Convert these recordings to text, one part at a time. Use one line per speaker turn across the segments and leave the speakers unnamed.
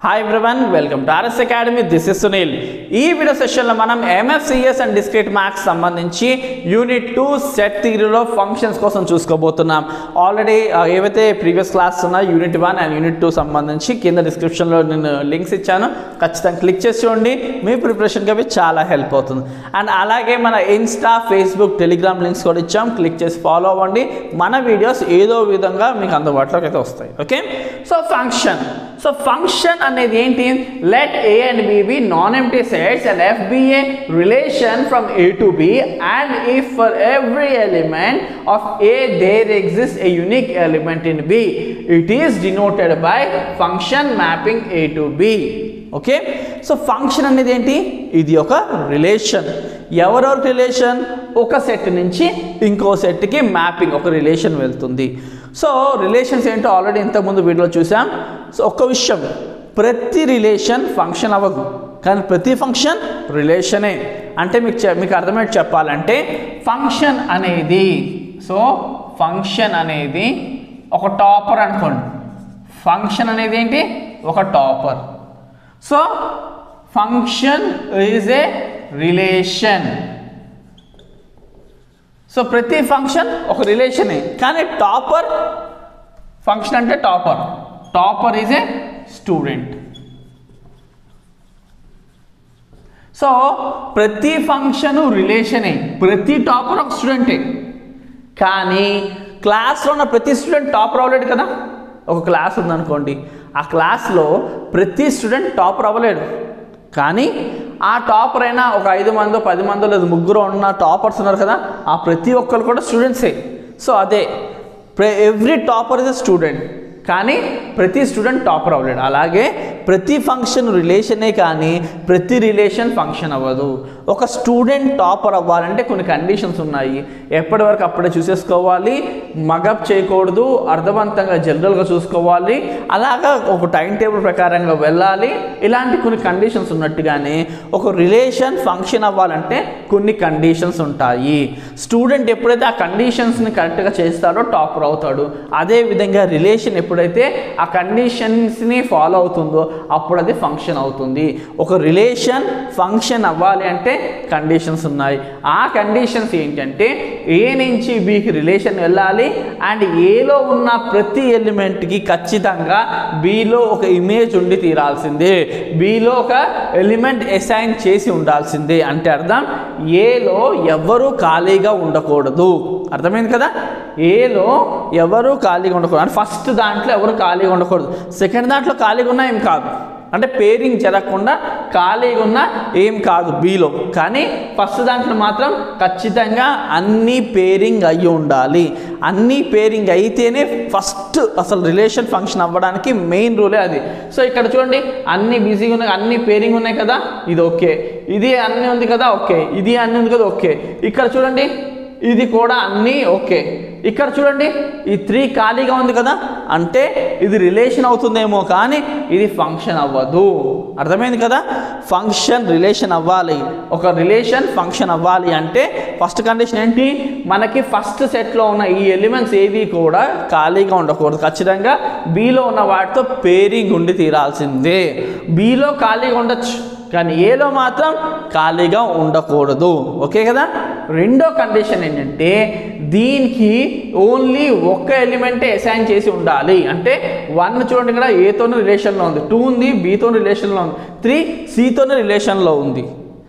Hi everyone welcome to RS Academy this is Sunil ఈ video సెషన్లో మనం ఎంఎఫ్సిఎస్ అండ్ డిస్క్రిట్ మ్యాథ్స్ సంబంధించి unit two set థియరీలో functions కోసం చూసుకోబోతున్నాం ఆల్రెడీ ఏవైతే ప్రీవియస్ క్లాస్ ఉన్నాయో unit one and unit two సంబంధించి కింద డిస్క్రిప్షన్లో నేను లింక్స్ ఇచ్చాను ఖచ్చితంగా క్లిక్ చేసి చూడండి మీ ప్రిపరేషన్కి అవి చాలా హెల్ప్ అవుతుంది అండ్ అలాగే మన ఇన్స్టా ఫేస్బుక్ టెలిగ్రామ్ లింక్స్ కూడా ఇచ్చాం క్లిక్ చేసి ఫాలో అవ్వండి మన వీడియోస్ ఏదో విధంగా మీకు అందుబాటులోకి అయితే వస్తాయి okay so function so function అనేది ఏంటి let A and B be non empty sets and F be a relation from A to B and if for every element of A there exist a unique element in B it is denoted by function mapping A to B okay so function అనేది ఏంటి ఇది ఒక relation ఎవరెవరి relation ఒక set నుంచి ఇంకో సెట్కి mapping ఒక రిలేషన్ వెళ్తుంది సో రిలేషన్స్ ఏంటో ఆల్రెడీ ఇంతకుముందు వీడియోలో చూసాం సో ఒక్క విషయం ప్రతి రిలేషన్ ఫంక్షన్ అవ్వదు కానీ ప్రతి ఫంక్షన్ రిలేషనే అంటే మీకు చె- మీకు అర్థమయ్యేది చెప్పాలంటే ఫంక్షన్ అనేది సో ఫంక్షన్ అనేది ఒక టాపర్ అనుకోండి ఫంక్షన్ అనేది ఏంటి ఒక topper so function is a relation so ప్రతి ఫంక్షన్ ఒక రిలేషనే కానీ టాపర్ ఫంక్షన్ అంటే topper topper is a student so ప్రతి ఫంక్షన్ రిలేషనే ప్రతి టాపర్ ఒక స్టూడెంటే కానీ క్లాస్లో ఉన్న ప్రతి స్టూడెంట్ టాపర్ అవ్వలేడు కదా ఒక క్లాస్ ఉందనుకోండి ఆ క్లాస్లో ప్రతి స్టూడెంట్ టాపర్ అవ్వలేడు కానీ ఆ టాపర్ అయినా ఒక ఐదు మందో పది మందో లేదు ముగ్గురు ఉన్న టాపర్స్ ఉన్నారు కదా ఆ ప్రతి ఒక్కరు కూడా స్టూడెంట్సే సో అదే every topper is a student కానీ ప్రతి స్టూడెంట్ టాపర్ అవ్వలేడు అలాగే ప్రతి ఫంక్షన్ రిలేషనే కానీ ప్రతి రిలేషన్ ఫంక్షన్ అవ్వదు ఒక స్టూడెంట్ టాపర్ అవ్వాలంటే కొన్ని కండిషన్స్ ఉన్నాయి ఎప్పటి వరకు అప్పుడే చూసేసుకోవాలి మగప్ చేయకూడదు అర్థవంతంగా జనరల్గా చూసుకోవాలి అలాగా ఒక టైం టేబుల్ ప్రకారంగా వెళ్ళాలి ఇలాంటి కొన్ని కండిషన్స్ ఉన్నట్టుగానే ఒక రిలేషన్ ఫంక్షన్ అవ్వాలంటే కొన్ని కండిషన్స్ ఉంటాయి స్టూడెంట్ ఎప్పుడైతే ఆ కండిషన్స్ని కరెక్ట్గా చేస్తాడో టాపర్ అవుతాడు అదే విధంగా రిలేషన్ ఎప్పుడైతే ఆ కండిషన్స్ని ఫాలో అవుతుందో అప్పుడు అది ఫంక్షన్ అవుతుంది ఒక రిలేషన్ ఫంక్షన్ అవ్వాలి అంటే కండిషన్స్ ఉన్నాయి ఆ కండిషన్స్ ఏంటంటే ఏ నుంచి బికి రిలేషన్ వెళ్ళాలి అండ్ ఏలో ఉన్న ప్రతి ఎలిమెంట్కి ఖచ్చితంగా బిలో ఒక ఇమేజ్ ఉండి తీరాల్సిందే బిలో ఒక ఎలిమెంట్ అసైన్ చేసి ఉండాల్సిందే అంటే అర్థం ఏలో ఎవరు ఖాళీగా ఉండకూడదు అర్థమైంది కదా ఏలో ఎవరు ఖాళీగా ఉండకూడదు అంటే ఫస్ట్ దాంట్లో ఎవరు ఖాళీగా ఉండకూడదు సెకండ్ దాంట్లో ఖాళీగా ఉన్నా ఏం కాదు అంటే పేరింగ్ జరగకుండా ఖాళీగా ఉన్న ఏం కాదు బీలో కానీ ఫస్ట్ దాంట్లో మాత్రం ఖచ్చితంగా అన్ని పేరింగ్ అయ్యి ఉండాలి అన్ని పేరింగ్ అయితేనే ఫస్ట్ అసలు రిలేషన్ ఫంక్షన్ అవ్వడానికి మెయిన్ రూలే అది సో ఇక్కడ చూడండి అన్ని బిజీగా ఉన్నాయి అన్ని పేరింగ్ ఉన్నాయి కదా ఇది ఓకే ఇది అన్నీ ఉంది కదా ఓకే ఇది అన్నీ ఉంది కదా ఓకే ఇక్కడ చూడండి ఇది కూడా అన్నీ ఓకే ఇక్కడ చూడండి ఈ త్రీ ఖాళీగా ఉంది కదా అంటే ఇది రిలేషన్ అవుతుందేమో కానీ ఇది ఫంక్షన్ అవ్వదు అర్థమైంది కదా ఫంక్షన్ రిలేషన్ అవ్వాలి ఒక రిలేషన్ ఫంక్షన్ అవ్వాలి అంటే ఫస్ట్ కండిషన్ ఏంటి మనకి ఫస్ట్ సెట్లో ఉన్న ఈ ఎలిమెంట్స్ ఏవి కూడా ఖాళీగా ఉండకూడదు ఖచ్చితంగా బీలో ఉన్న వాటితో పేరింగ్ ఉండి తీరాల్సిందే బీలో ఖాళీగా ఉండొచ్చు కానీ ఏలో మాత్రం ఖాళీగా ఉండకూడదు ఓకే కదా రెండో కండిషన్ ఏంటంటే దీనికి ఓన్లీ ఒక్క ఎలిమెంటే అసైన్ చేసి ఉండాలి అంటే వన్ చూడండి ఇక్కడ ఏతోనే రిలేషన్లో ఉంది టూ ఉంది బీతో రిలేషన్లో ఉంది త్రీ సితోనే రిలేషన్లో ఉంది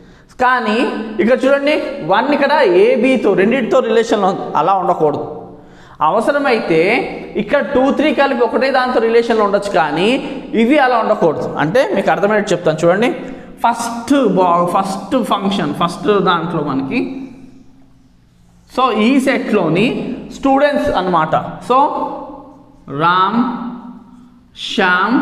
కానీ ఇక్కడ చూడండి వన్ ఇక్కడ ఏబీతో రెండింటితో రిలేషన్లో ఉంది అలా ఉండకూడదు అవసరమైతే ఇక్కడ టూ త్రీ కలిపి ఒకటే దాంతో రిలేషన్లో ఉండొచ్చు కానీ ఇవి అలా ఉండకూడదు అంటే మీకు అర్థమయ్యేది చెప్తాను చూడండి ఫస్ట్ బా ఫస్ట్ ఫంక్షన్ ఫస్ట్ దాంట్లో మనకి సో ఈ సెట్లోని స్టూడెంట్స్ అన్నమాట సో రామ్ శ్యామ్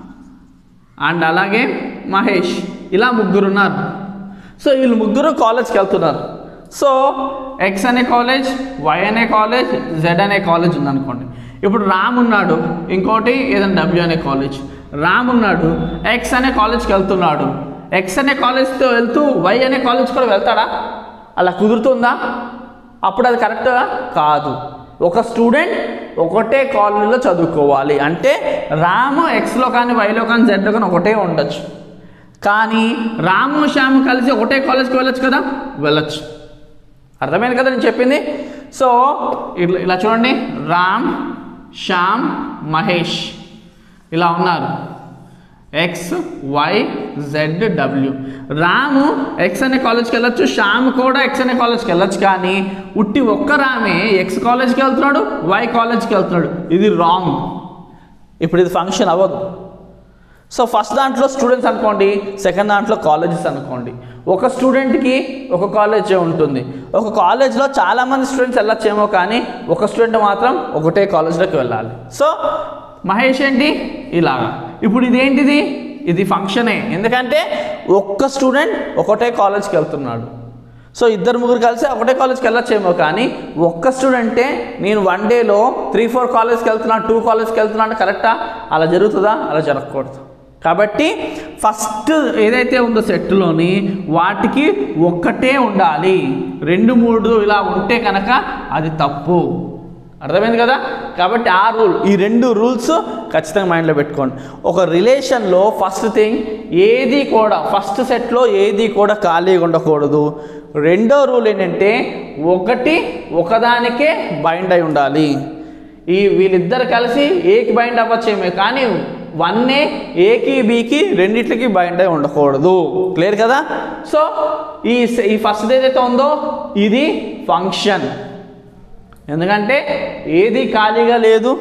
అండ్ అలాగే మహేష్ ఇలా ముగ్గురు ఉన్నారు సో వీళ్ళు ముగ్గురు కాలేజ్కి వెళ్తున్నారు సో ఎక్స్ అనే కాలేజ్ వై అనే కాలేజ్ జెడ్ అనే కాలేజ్ ఉందనుకోండి ఇప్పుడు రామ్ ఉన్నాడు ఇంకోటి ఏదైనా డబ్ల్యూ అనే కాలేజ్ రామ్ ఉన్నాడు ఎక్స్ అనే కాలేజ్కి వెళ్తున్నాడు ఎక్స్ అనే కాలేజ్తో వెళ్తూ వై అనే కాలేజ్ కూడా వెళ్తాడా అలా కుదురుతుందా అప్పుడు అది కరెక్ట్గా కాదు ఒక స్టూడెంట్ ఒకటే కాలనీలో చదువుకోవాలి అంటే రాము ఎక్స్లో కానీ వైలో కానీ జెడ్లో కానీ ఒకటే ఉండొచ్చు కానీ రాము శ్యామ్ కలిసి ఒకటే కాలేజ్కి వెళ్ళొచ్చు కదా వెళ్ళొచ్చు అర్థమైంది కదా నేను చెప్పింది సో ఇట్లా ఇలా చూడండి రామ్ శ్యామ్ మహేష్ ఇలా ఉన్నారు X Y Z W Ramu X అనే కాలేజ్కి వెళ్ళొచ్చు శ్యామ్ కూడా ఎక్స్ అనే కాలేజ్కి వెళ్ళొచ్చు కానీ ఉట్టి ఒక్క రామే ఎక్స్ కాలేజ్కి వెళ్తున్నాడు వై కాలేజ్కి వెళ్తున్నాడు ఇది రాంగ్ ఇప్పుడు ఇది ఫంక్షన్ అవ్వదు సో ఫస్ట్ దాంట్లో స్టూడెంట్స్ అనుకోండి సెకండ్ దాంట్లో కాలేజెస్ అనుకోండి ఒక స్టూడెంట్కి ఒక కాలేజే ఉంటుంది ఒక కాలేజ్లో చాలామంది స్టూడెంట్స్ వెళ్ళొచ్చేమో కానీ ఒక స్టూడెంట్ మాత్రం ఒకటే కాలేజ్లోకి వెళ్ళాలి సో మహేష్ ఏంటి ఇలాగా ఇప్పుడు ఇదేంటిది ఇది ఫంక్షనే ఎందుకంటే ఒక్క స్టూడెంట్ ఒకటే కాలేజ్కి వెళ్తున్నాడు సో ఇద్దరు ముగ్గురు కలిసి ఒకటే కాలేజ్కి వెళ్ళొచ్చేమో కానీ ఒక్క స్టూడెంటే నేను వన్ డేలో త్రీ ఫోర్ కాలేజ్కి వెళ్తున్నాను టూ కాలేజ్కి వెళ్తున్నాను అంటే కరెక్టా అలా జరుగుతుందా అలా జరగకూడదు కాబట్టి ఫస్ట్ ఏదైతే ఉందో సెట్లోని వాటికి ఒక్కటే ఉండాలి రెండు మూడు ఇలా ఉంటే కనుక అది తప్పు అర్థమైంది కదా కాబట్టి ఆ రూల్ ఈ రెండు రూల్స్ ఖచ్చితంగా మైండ్లో పెట్టుకోండి ఒక రిలేషన్లో ఫస్ట్ థింగ్ ఏది కూడా ఫస్ట్ సెట్లో ఏది కూడా ఖాళీగా ఉండకూడదు రెండో రూల్ ఏంటంటే ఒకటి ఒకదానికే బైండ్ అయి ఉండాలి ఈ వీళ్ళిద్దరు కలిసి ఏకి బైండ్ అవ్వచ్చేమే కానీ వన్నే ఏకి బీకి రెండిట్లకి బైండ్ అయి ఉండకూడదు క్లియర్ కదా సో ఈ ఈ ఫస్ట్ ఏదైతే ఉందో ఇది ఫంక్షన్ ఎందుకంటే ఏది ఖాళీగా లేదు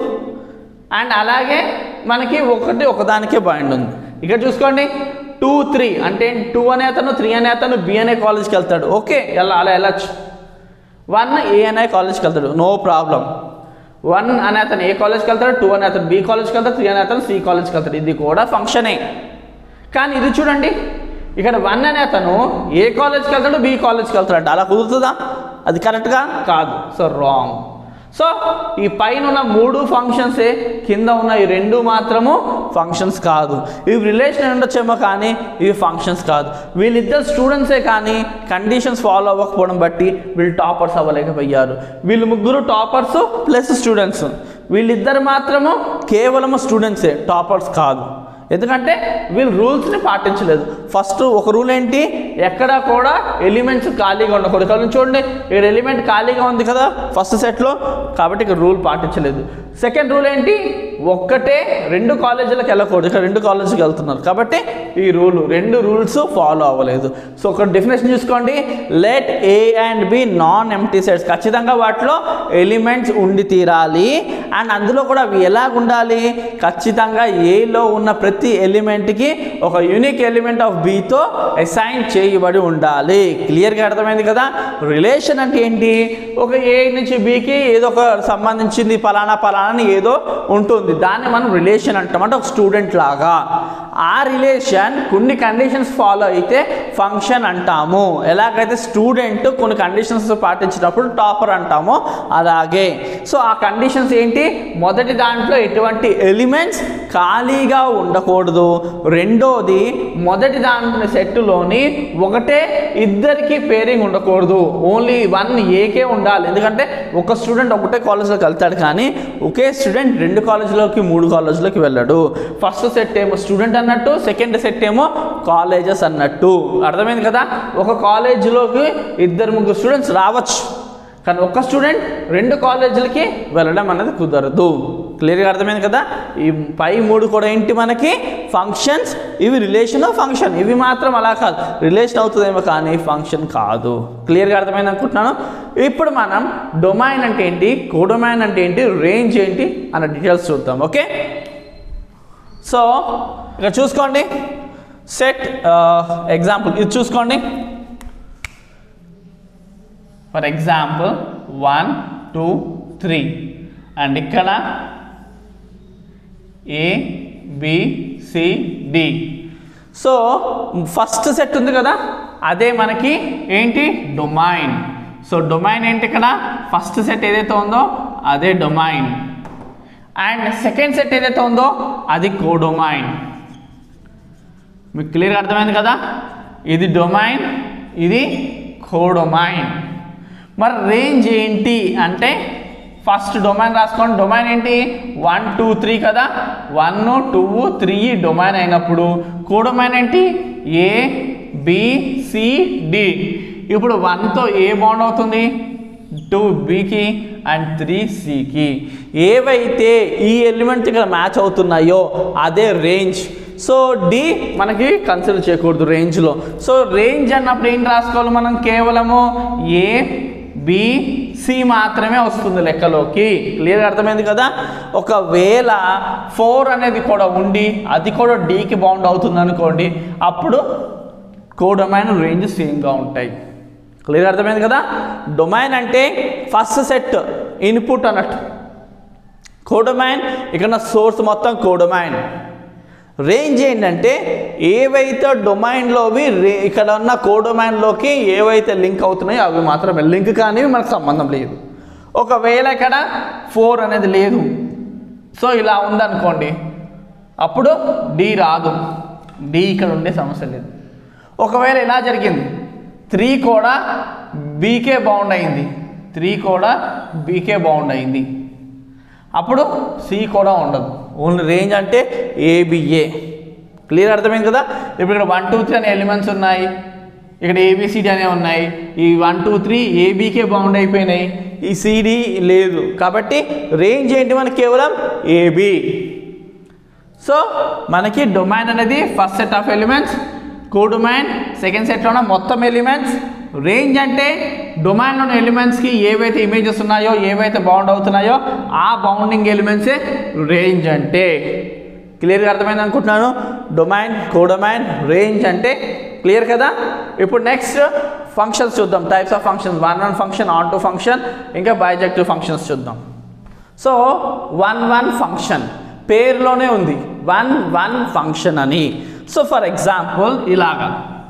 అండ్ అలాగే మనకి ఒకటి ఒకదానికే బైండ్ ఉంది ఇక్కడ చూసుకోండి టూ త్రీ అంటే టూ అనే అతను త్రీ అనే అతను బి అనే కాలేజ్కి వెళ్తాడు ఓకే ఎలా అలా వెళ్ళచ్చు వన్ ఏ అనే కాలేజ్కి వెళ్తాడు నో ప్రాబ్లం వన్ అనే అతను ఏ కాలేజ్కి వెళ్తాడు టూ అనే అతను బి కాలేజ్కి వెళ్తాడు త్రీ అనే అతను సి కాలేజ్కి వెళ్తాడు ఇది కూడా ఫంక్షనే కానీ ఇది చూడండి ఇక్కడ వన్ అనే అతను ఏ కాలేజ్కి వెళ్తాడు బి కాలేజ్కి వెళ్తాడు అలా కుదురుతుందా అది కరెక్ట్గా కాదు సో రాంగ్ సో ఈ పైన ఉన్న మూడు ఫంక్షన్సే కింద ఉన్న ఈ రెండు మాత్రము ఫంక్షన్స్ కాదు ఇవి రిలేషన్ ఉండొచ్చేమో కానీ ఇవి ఫంక్షన్స్ కాదు వీళ్ళిద్దరు స్టూడెంట్సే కానీ కండిషన్స్ ఫాలో అవ్వకపోవడం బట్టి వీళ్ళు టాపర్స్ అవ్వలేకపోయారు వీళ్ళు ముగ్గురు టాపర్స్ ప్లస్ స్టూడెంట్స్ వీళ్ళిద్దరు మాత్రము కేవలం స్టూడెంట్సే టాపర్స్ కాదు ఎందుకంటే వీళ్ళు రూల్స్ని పాటించలేదు ఫస్ట్ ఒక రూల్ ఏంటి ఎక్కడ కూడా ఎలిమెంట్స్ ఖాళీగా ఉండకూడదు ఇక్కడ చూడండి ఇక్కడ ఎలిమెంట్ ఖాళీగా ఉంది కదా ఫస్ట్ సెట్లో కాబట్టి ఇక్కడ రూల్ పాటించలేదు సెకండ్ రూల్ ఏంటి ఒక్కటే రెండు కాలేజీలకు వెళ్ళకూడదు ఇక్కడ రెండు కాలేజీకి వెళ్తున్నారు కాబట్టి ఈ రూల్ రెండు రూల్స్ ఫాలో అవ్వలేదు సో ఒక డెఫినేషన్ చూసుకోండి let A and B non empty sets ఖచ్చితంగా వాటిలో ఎలిమెంట్స్ ఉండి తీరాలి అండ్ అందులో కూడా అవి ఎలాగ ఉండాలి ఖచ్చితంగా ఏలో ఉన్న ప్రతి ఎలిమెంట్కి ఒక యూనిక్ ఎలిమెంట్ ఆఫ్ బితో అసైన్ చేయబడి ఉండాలి క్లియర్గా అర్థమైంది కదా రిలేషన్ అంటే ఏంటి ఒక ఏ నుంచి బికి ఏదో ఒక సంబంధించింది పలానా పలానా అని ఏదో ఉంటుంది దాన్ని మనం రిలేషన్ అంటాం అంటే ఒక స్టూడెంట్ లాగా ఆ రిలేషన్ కొన్ని కండిషన్స్ ఫాలో అయితే ఫంక్షన్ అంటాము ఎలాగైతే స్టూడెంట్ కొన్ని కండిషన్స్ పాటించినప్పుడు టాపర్ అంటామో అలాగే సో ఆ కండిషన్స్ ఏంటి మొదటి దాంట్లో ఎటువంటి ఎలిమెంట్స్ ఖాళీగా ఉండకూడదు రెండోది మొదటి దాంట్లో సెట్లోని ఒకటే ఇద్దరికి పేరింగ్ ఉండకూడదు ఓన్లీ వన్ ఏకే ఉండాలి ఎందుకంటే ఒక స్టూడెంట్ ఒకటే కాలేజ్లోకి వెళ్తాడు కానీ ఒకే స్టూడెంట్ రెండు కాలేజీలోకి మూడు కాలేజీలోకి వెళ్ళాడు ఫస్ట్ సెట్ ఏమో స్టూడెంట్ అన్నట్టు సెకండ్ సెట్ ఏమో కాలేజెస్ అన్నట్టు అర్థమైంది కదా ఒక కాలేజీలోకి ఇద్దరు ముగ్గురు స్టూడెంట్స్ రావచ్చు కానీ ఒక్క స్టూడెంట్ రెండు కాలేజీలకి వెళ్ళడం అనేది కుదరదు క్లియర్గా అర్థమైంది కదా ఈ పై మూడు కూడా ఏంటి మనకి ఫంక్షన్స్ ఇవి రిలేషన్ ఫంక్షన్ ఇవి మాత్రం అలా కాదు రిలేషన్ అవుతుందేమో కానీ ఫంక్షన్ కాదు క్లియర్గా అర్థమైంది అనుకుంటున్నాను ఇప్పుడు మనం డొమైన్ అంటే ఏంటి కోడొమైన్ అంటే ఏంటి రేంజ్ ఏంటి అన్న డీటెయిల్స్ చూద్దాం ఓకే సో ఇక చూసుకోండి సెట్ ఎగ్జాంపుల్ ఇది చూసుకోండి for example one two three and ఇక్కడ A B C D so first set ఉంది కదా అదే మనకి ఏంటి డొమైన్ సో డొమైన్ ఏంటి ఇక్కడ ఫస్ట్ సెట్ ఏదైతే ఉందో అదే డొమైన్ అండ్ సెకండ్ సెట్ ఏదైతే ఉందో అది కోడొమైన్ మీకు క్లియర్గా అర్థమైంది కదా ఇది డొమైన్ ఇది కోడొమైన్ మరి రేంజ్ ఏంటి అంటే ఫస్ట్ డొమైన్ రాసుకోండి డొమైన్ ఏంటి వన్ టూ త్రీ కదా వన్ టూ త్రీ డొమైన్ అయినప్పుడు కోడొమైన్ ఏంటి ఏ బి సి డి ఇప్పుడు వన్తో ఏ బాండ్ అవుతుంది టూ బికి అండ్ త్రీ సికి ఏవైతే ఈ ఎలిమెంట్ ఇక్కడ మ్యాచ్ అవుతున్నాయో అదే రేంజ్ సో డి మనకి కన్సిడర్ చేయకూడదు రేంజ్లో సో రేంజ్ అన్నప్పుడు ఏం రాసుకోవాలి మనం కేవలము ఏ బి సి మాత్రమే వస్తుంది లెక్కలోకి క్లియర్గా అర్థమైంది కదా ఒకవేళ ఫోర్ అనేది కూడా ఉండి అది కూడా డీకి బౌండ్ అవుతుంది అనుకోండి అప్పుడు కోడొమైన్ రేంజ్ సేమ్గా ఉంటాయి క్లియర్ అర్థమైంది కదా డొమైన్ అంటే ఫస్ట్ సెట్ ఇన్పుట్ అన్నట్టు కోడొమైన్ ఇక్కడ సోర్స్ మొత్తం కోడొమైన్ రేంజ్ ఏంటంటే ఏవైతే డొమైన్లోవి రే ఇక్కడ ఉన్న కోడొమైన్లోకి ఏవైతే లింక్ అవుతున్నాయో అవి మాత్రమే లింక్ కానీ మనకు సంబంధం లేదు ఒకవేళ ఇక్కడ ఫోర్ అనేది లేదు సో ఇలా ఉందనుకోండి అప్పుడు డి రాదు డి ఇక్కడ ఉండే సమస్య లేదు ఒకవేళ ఇలా జరిగింది త్రీ కూడా బీకే బౌండ్ అయింది త్రీ కూడా బీకే బౌండ్ అయింది అప్పుడు సి కూడా ఉండదు ఓన్లీ రేంజ్ అంటే ఏబిఏ క్లియర్ అర్థమైంది కదా ఇప్పుడు ఇక్కడ వన్ టూ త్రీ అనే ఎలిమెంట్స్ ఉన్నాయి ఇక్కడ ఏబిసిడి అనేవి ఉన్నాయి ఈ వన్ టూ త్రీ ఏబీకే బౌండ్ అయిపోయినాయి ఈ సిడి లేదు కాబట్టి రేంజ్ ఏంటి మనకి కేవలం ఏబి సో మనకి డొమైన్ అనేది first set of elements codomain second సెట్లో ఉన్న మొత్తం ఎలిమెంట్స్ రేంజ్ అంటే డొమైన్లో ఉన్న ఎలిమెంట్స్కి ఏవైతే ఇమేజెస్ ఉన్నాయో ఏవైతే బౌండ్ అవుతున్నాయో ఆ బౌండింగ్ ఎలిమెంట్సే రేంజ్ అంటే క్లియర్గా అర్థమైంది అనుకుంటున్నాను డొమైన్ కోడొమైన్ రేంజ్ అంటే క్లియర్ కదా ఇప్పుడు నెక్స్ట్ ఫంక్షన్స్ చూద్దాం types of functions one one function onto function ఇంకా బైజెక్టివ్ ఫంక్షన్స్ చూద్దాం సో వన్ వన్ ఫంక్షన్ పేరులోనే ఉంది వన్ వన్ ఫంక్షన్ అని సో ఫర్ ఎగ్జాంపుల్ ఇలాగా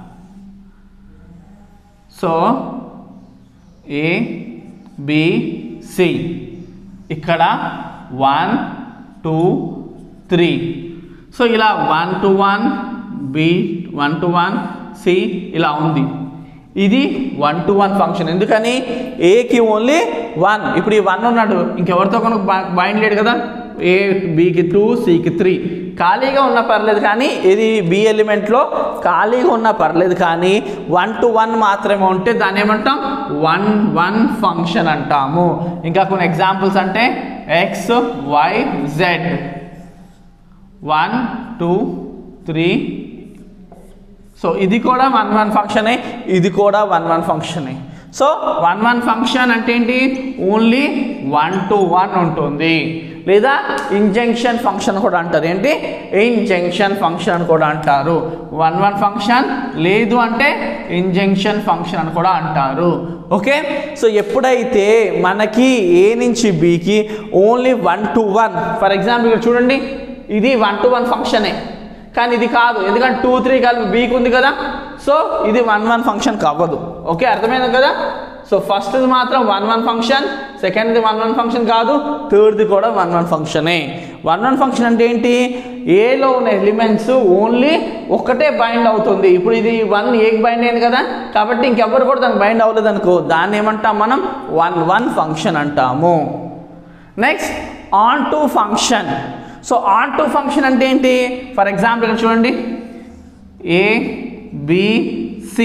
సో ఏ బి సి ఇక్కడ వన్ టూ త్రీ సో ఇలా one to one B one to one C ఇలా ఉంది ఇది వన్ టు వన్ ఫంక్షన్ ఎందుకని ఏకి ఓన్లీ వన్ ఇప్పుడు ఈ వన్ ఉన్నాడు ఇంకెవరితో కనుక బైండ్ లేడు కదా ఏ బికి టూ సికి త్రీ ఖాళీగా ఉన్న పర్లేదు కానీ ఇది బి ఎలిమెంట్లో ఖాళీగా ఉన్న పర్లేదు కానీ వన్ టు వన్ మాత్రమే ఉంటే దాన్ని ఏమంటాం వన్ వన్ ఫంక్షన్ అంటాము ఇంకా కొన్ని ఎగ్జాంపుల్స్ అంటే X Y Z one two three so ఇది కూడా వన్ వన్ ఫంక్షనే ఇది కూడా వన్ వన్ ఫంక్షనే సో వన్ వన్ ఫంక్షన్ అంటే ఏంటి ఓన్లీ వన్ టు వన్ ఉంటుంది లేదా ఇంజంక్షన్ ఫంక్షన్ కూడా అంటారు ఏంటి ఇంజంక్షన్ ఫంక్షన్ అని కూడా అంటారు వన్ వన్ ఫంక్షన్ లేదు అంటే ఇంజంక్షన్ ఫంక్షన్ అని కూడా అంటారు ఓకే సో ఎప్పుడైతే మనకి ఏ నుంచి బికి only one to one for example ఇక్కడ చూడండి ఇది వన్ టు వన్ ఫంక్షనే కానీ ఇది కాదు ఎందుకంటే టూ త్రీ కలిపి బీక్ ఉంది కదా సో ఇది వన్ వన్ ఫంక్షన్ కావదు ఓకే అర్థమైంది కదా సో ఫస్ట్ది మాత్రం వన్ వన్ ఫంక్షన్ సెకండ్ది వన్ వన్ ఫంక్షన్ కాదు థర్డ్ది కూడా వన్ వన్ ఫంక్షనే వన్ వన్ ఫంక్షన్ అంటే ఏంటి ఏలో ఉన్న ఎలిమెంట్స్ ఓన్లీ ఒక్కటే బైండ్ అవుతుంది ఇప్పుడు ఇది వన్ ఏకి బైండ్ అయింది కదా కాబట్టి ఇంకెవ్వరు కూడా దానికి బైండ్ అవ్వలేదు అనుకో దాన్ని ఏమంటాం మనం వన్ వన్ ఫంక్షన్ అంటాము next onto function so onto function అంటే ఏంటి ఫర్ ఎగ్జాంపుల్ ఇక్కడ చూడండి A B C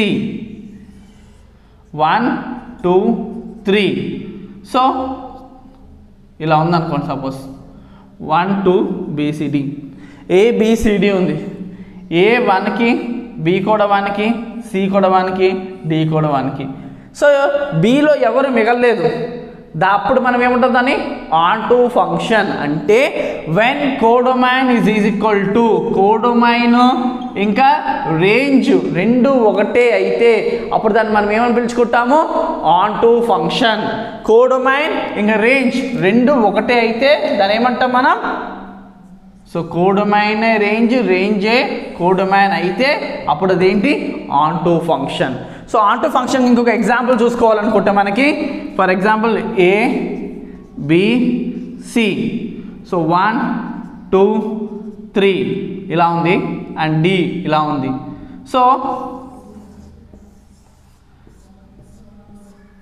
one two three so ఇలా ఉందనుకోండి suppose one two B C D A B C D ఉంది ఏ వన్కి బి కూడా వన్కి సి కూడా వన్కి డి కూడా వన్కి సో బిలో ఎవరు మిగలలేదు దా అప్పుడు మనం ఏముంటుందని ఆన్ టు ఫంక్షన్ అంటే when codomain is is equal to codomain ఇంకా రేంజ్ రెండు ఒకటే అయితే అప్పుడు దాన్ని మనం ఏమని పిలుచుకుంటాము ఆన్ టు ఫంక్షన్ కోడొమైన్ ఇంకా రేంజ్ రెండు ఒకటే అయితే దాన్ని ఏమంటాం మనం సో కోడొమైన్ రేంజ్ రేంజే కోడొమైన్ అయితే అప్పుడు అదేంటి onto function so onto function ఇంకొక ఎగ్జాంపుల్ చూసుకోవాలనుకుంటే మనకి for example A B C so one two three ఇలా ఉంది అండ్ డి ఇలా ఉంది సో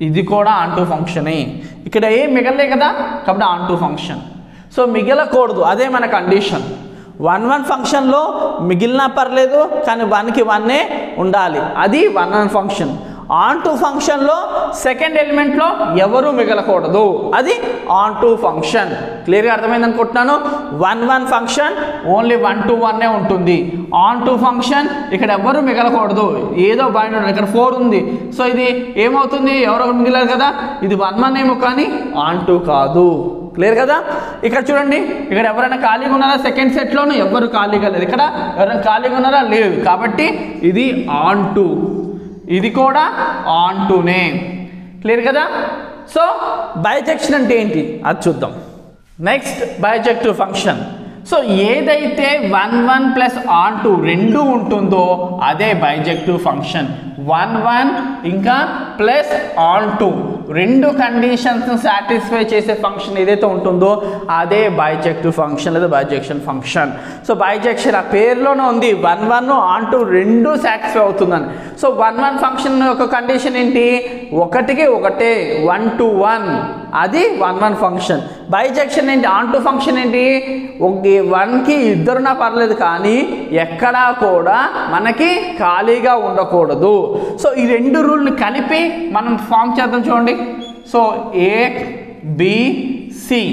ఇది కూడా ఆంటూ ఫంక్షనే ఇక్కడ ఏం మిగలలే కదా కాబట్టి ఆంటూ ఫంక్షన్ సో మిగలకూడదు అదే మన కండిషన్ వన్ వన్ ఫంక్షన్లో మిగిలినా పర్లేదు కానీ వన్కి వన్నే ఉండాలి అది one one function onto ఫంక్షన్లో సెకండ్ ఎలిమెంట్లో ఎవరు మిగలకూడదు అది ఆన్ టూ ఫంక్షన్ క్లియర్గా అర్థమైంది అనుకుంటున్నాను one one function only one to వన్నే ఉంటుంది ఆన్ టూ ఫంక్షన్ ఇక్కడ ఎవరు మిగలకూడదు ఏదో బయట ఉండాలి. ఇక్కడ ఫోర్ ఉంది సో ఇది ఏమవుతుంది ఎవరో ఒకరు మిగిలారు కదా ఇది వన్ వన్ ఏమో కానీ ఆన్ టూ కాదు క్లియర్ కదా ఇక్కడ చూడండి ఇక్కడ ఎవరైనా ఖాళీగా ఉన్నారా సెకండ్ సెట్లోనూ ఎవరు ఖాళీగా లేదు ఇక్కడ ఎవరైనా ఖాళీగా ఉన్నారా లేదు కాబట్టి ఇది ఆన్ టూ ఇది కూడా ఆన్ టూనే క్లియర్ కదా సో బైజెక్షన్ అంటే ఏంటి అది చూద్దాం నెక్స్ట్ బైజెక్టివ్ ఫంక్షన్ సో ఏదైతే one one plus onto రెండు ఉంటుందో అదే బైజెక్టివ్ ఫంక్షన్ వన్ వన్ ఇంకా ప్లస్ ఆన్ టూ రెండు కండిషన్స్ సాటిస్ఫై చేసే ఫంక్షన్ ఏదైతే ఉంటుందో అదే బైజెక్టివ్ ఫంక్షన్ లేదా బైజెక్షన్ ఫంక్షన్ సో బైజెక్షన్ ఆ పేరులోనే ఉంది వన్ వన్ ఆన్ టూ రెండు సాటిస్ఫై అవుతుందని సో వన్ వన్ ఫంక్షన్ యొక్క కండిషన్ ఏంటి ఒకటికి ఒకటే వన్ టు వన్ అది వన్ వన్ ఫంక్షన్ బైజెక్షన్ ఏంటి ఆన్ టు ఫంక్షన్ ఏంటి ఒక వన్కి ఇద్దరున్నా పర్లేదు కానీ ఎక్కడా కూడా మనకి ఖాళీగా ఉండకూడదు సో ఈ రెండు రూల్ని కలిపి మనం ఫామ్ చేద్దాం చూడండి so A B C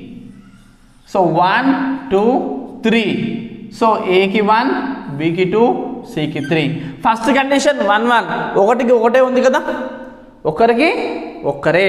so one two three so ఏకి వన్ బికి టూ సికి three first condition one one ఒకటికి ఒకటే ఉంది కదా ఒకరికి ఒక్కరే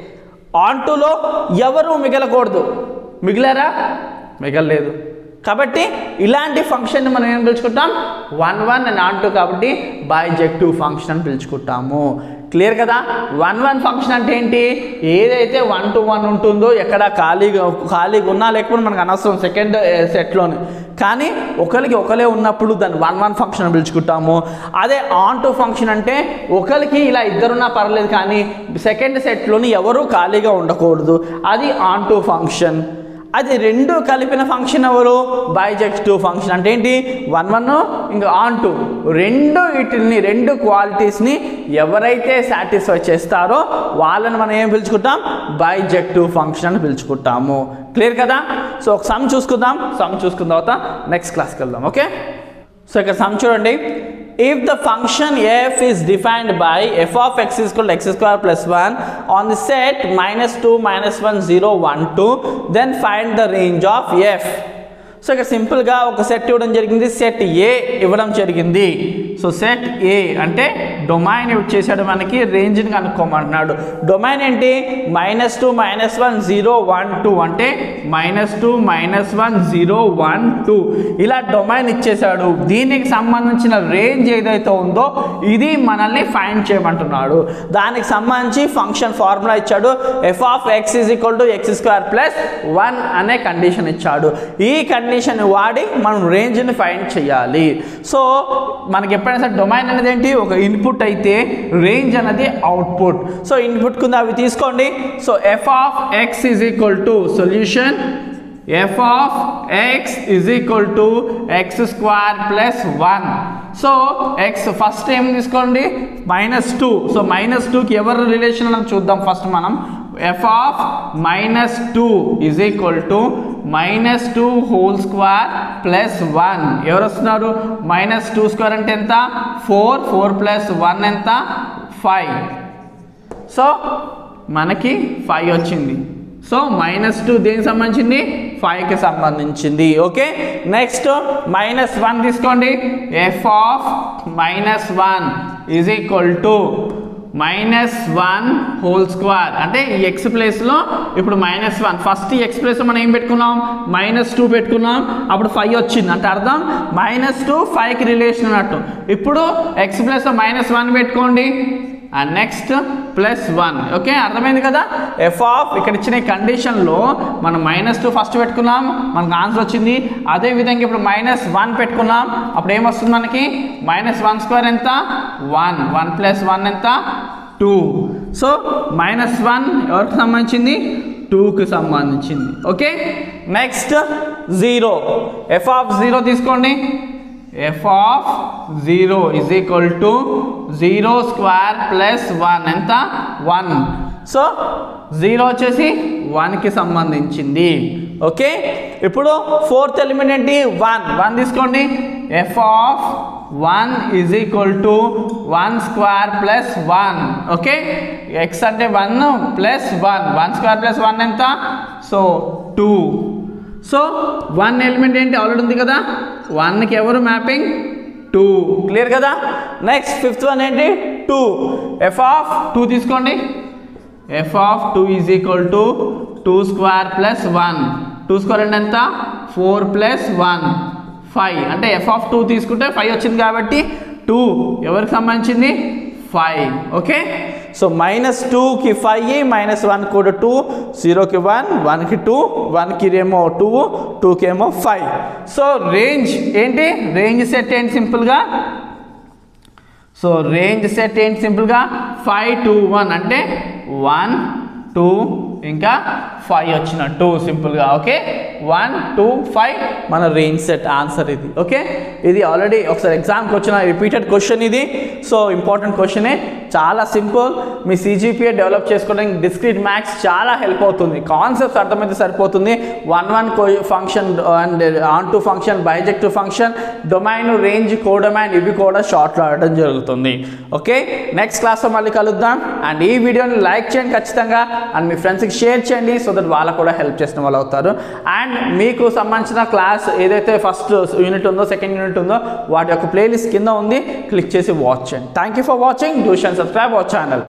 ఆన్ టూలో ఎవరు మిగలకూడదు మిగిలారా మిగలలేదు కాబట్టి ఇలాంటి ఫంక్షన్ని మనం ఏం పిలుచుకుంటాం one one and onto కాబట్టి బైజెక్టివ్ ఫంక్షన్ అని పిలుచుకుంటాము క్లియర్ కదా వన్ వన్ ఫంక్షన్ అంటే ఏంటి ఏదైతే వన్ టు వన్ ఉంటుందో ఎక్కడ ఖాళీగా ఖాళీగా ఉన్నా లేకపోతే మనకు అనవసరం సెకండ్ సెట్లోని కానీ ఒకరికి ఒకరే ఉన్నప్పుడు దాన్ని వన్ వన్ ఫంక్షన్ అని పిలుచుకుంటాము అదే ఆన్ టు ఫంక్షన్ అంటే ఒకరికి ఇలా ఇద్దరున్నా పర్లేదు కానీ సెకండ్ సెట్లోని ఎవరు ఖాళీగా ఉండకూడదు అది ఆన్ టు ఫంక్షన్ అది రెండు కలిపిన ఫంక్షన్ ఎవరు బైజెక్టివ్ ఫంక్షన్ అంటే ఏంటి వన్ వన్ ఇంకా ఆన్ టూ రెండు వీటిని రెండు క్వాలిటీస్ని ఎవరైతే సాటిస్ఫై చేస్తారో వాళ్ళని మనం ఏం పిలుచుకుంటాం బైజెక్టివ్ ఫంక్షన్ అని పిలుచుకుంటాము క్లియర్ కదా సో ఒక సమ్ చూసుకుందాం సమ్ చూసుకున్న తర్వాత నెక్స్ట్ క్లాస్కి వెళ్దాం ఓకే సో ఇక్కడ సమ్ చూడండి if the function F is defined by F of X is X square plus one on the set minus two minus one zero one two then find the range of F so ఇక్కడ సింపుల్గా ఒక set ఇవ్వడం జరిగింది set ఏ ఇవ్వడం జరిగింది so set ఏ అంటే domain use చేశాడు మనకి రేంజ్ని కనుక్కోమంటున్నాడు డొమైన్ ఏంటి minus two minus one zero one two అంటే minus two minus one zero one two ఇలా డొమైన్ ఇచ్చేశాడు దీనికి సంబంధించిన రేంజ్ ఏదైతే ఉందో ఇది మనల్ని ఫైండ్ చేయమంటున్నాడు దానికి సంబంధించి ఫంక్షన్ ఫార్ములా ఇచ్చాడు F of X is equal to X square plus one అనే కండిషన్ ఇచ్చాడు ఈ కండిషన్ వాడి మనం రేంజ్ని ఫైండ్ చేయాలి సో మనకి ఎప్పుడైనా సరే డొమైన్ అనేది ఏంటి ఒక ఇన్పుట్ అయితే రేంజ్ అనేది అవుట్పుట్ సో ఇన్పుట్ కింద అవి తీసుకోండి so F of X is equal to solution F of X is equal to X square plus one so X first ఏం తీసుకోండి మైనస్ టూ సో మైనస్ టూకి ఎవరు రిలేషన్ అని చూద్దాం ఫస్ట్ మనం F of minus two is equal to minus two whole square plus one ఎవరు వస్తున్నారు మైనస్ టూ స్క్వేర్ అంటే ఎంత ఫోర్ ఫోర్ ప్లస్ వన్ ఎంత ఫైవ్ సో మనకి ఫైవ్ వచ్చింది సో మైనస్ టూ దేనికి సంబంధించింది ఫైవ్కి సంబంధించింది ఓకే నెక్స్ట్ మైనస్ వన్ తీసుకోండి F of minus one is equal to minus one whole square అంటే ఈ ఎక్స్ ప్లేస్లో ఇప్పుడు మైనస్ వన్ ఫస్ట్ ఈ ఎక్స్ ప్లేస్లో మనం ఏం పెట్టుకున్నాం మైనస్ టూ పెట్టుకున్నాం అప్పుడు ఫైవ్ వచ్చింది అంటే అర్థం మైనస్ టూ ఫైవ్కి రిలేషన్ అన్నట్టు ఇప్పుడు ఎక్స్ ప్లేస్లో మైనస్ వన్ పెట్టుకోండి and next plus one okay అర్థమైంది కదా ఎఫ్ ఆఫ్ ఇక్కడ ఇచ్చిన కండిషన్లో మనం మైనస్ టూ ఫస్ట్ పెట్టుకున్నాం మనకు ఆన్సర్ వచ్చింది అదే విధంగా ఇప్పుడు మైనస్ వన్ పెట్టుకున్నాం అప్పుడు ఏమొస్తుంది మనకి మైనస్ వన్ స్క్వేర్ ఎంత వన్ వన్ ప్లస్ వన్ ఎంత టూ సో మైనస్ వన్ ఎవరికి సంబంధించింది టూకి సంబంధించింది okay next zero F of zero తీసుకోండి F of zero is equal to zero square plus one ఎంత వన్ సో జీరో వచ్చేసి వన్కి సంబంధించింది ఓకే ఇప్పుడు ఫోర్త్ ఎలిమెంట్ ఏంటి వన్ వన్ తీసుకోండి F of one is equal to one square plus one okay x అంటే one plus one one square plus one ఎంత so two so one element ఏంటి already ఉంది కదా వన్కి ఎవరు మ్యాపింగ్ టూ క్లియర్ కదా నెక్స్ట్ ఫిఫ్త్ వన్ ఏంటి two F of two తీసుకోండి F of two is equal to two square plus one two square అంటే ఎంత ఫోర్ ప్లస్ వన్ ఫైవ్ అంటే ఎఫ్ ఆఫ్ టూ తీసుకుంటే ఫైవ్ వచ్చింది కాబట్టి టూ ఎవరికి సంబంధించింది ఫైవ్ ఓకే సో మైనస్ టూకి ఫైవ్ మైనస్ వన్ కూడా టూ జీరోకి వన్ వన్కి టూ వన్కి ఏమో టూ టూకి ఏమో ఫైవ్ సో రేంజ్ ఏంటి రేంజ్ సెట్ ఏంటి సింపుల్గా సో రేంజ్ సెట్ ఏంటి సింపుల్గా ఫైవ్ టూ వన్ అంటే వన్ టూ ఇంకా ఫైవ్ వచ్చినట్టు సింపుల్గా ఓకే వన్ టూ ఫైవ్ మన రేంజ్ సెట్ ఆన్సర్ ఇది ఓకే ఇది ఆల్రెడీ ఒకసారి ఎగ్జామ్కి వచ్చిన రిపీటెడ్ క్వశ్చన్ ఇది సో ఇంపార్టెంట్ క్వశ్చనే చాలా సింపుల్ మీ సిజిపిఏ డెవలప్ చేసుకోవడానికి డిస్క్రీట్ మ్యాథ్స్ చాలా హెల్ప్ అవుతుంది కాన్సెప్ట్స్ అర్థమైతే సరిపోతుంది one one function and onto function bijective function domain range codomain ఇవి కూడా షార్ట్లో ఆడడం జరుగుతుంది ఓకే నెక్స్ట్ క్లాస్లో మళ్ళీ కలుద్దాం అండ్ ఈ వీడియోని లైక్ చేయండి ఖచ్చితంగా అండ్ మీ ఫ్రెండ్స్కి షేర్ చేయండి సో దట్ వాళ్ళకు కూడా హెల్ప్ చేసిన వాళ్ళు అవుతారు అండ్ మీకు సంబంధించిన క్లాస్ ఏదైతే ఫస్ట్ యూనిట్ ఉందో సెకండ్ యూనిట్ ఉందో వాటి యొక్క ప్లేలిస్ట్ కింద ఉంది క్లిక్ చేసి వాచ్ చేయండి thank you for watching do షన్ సబ్స్క్రైబ్ అవర్ ఛానల్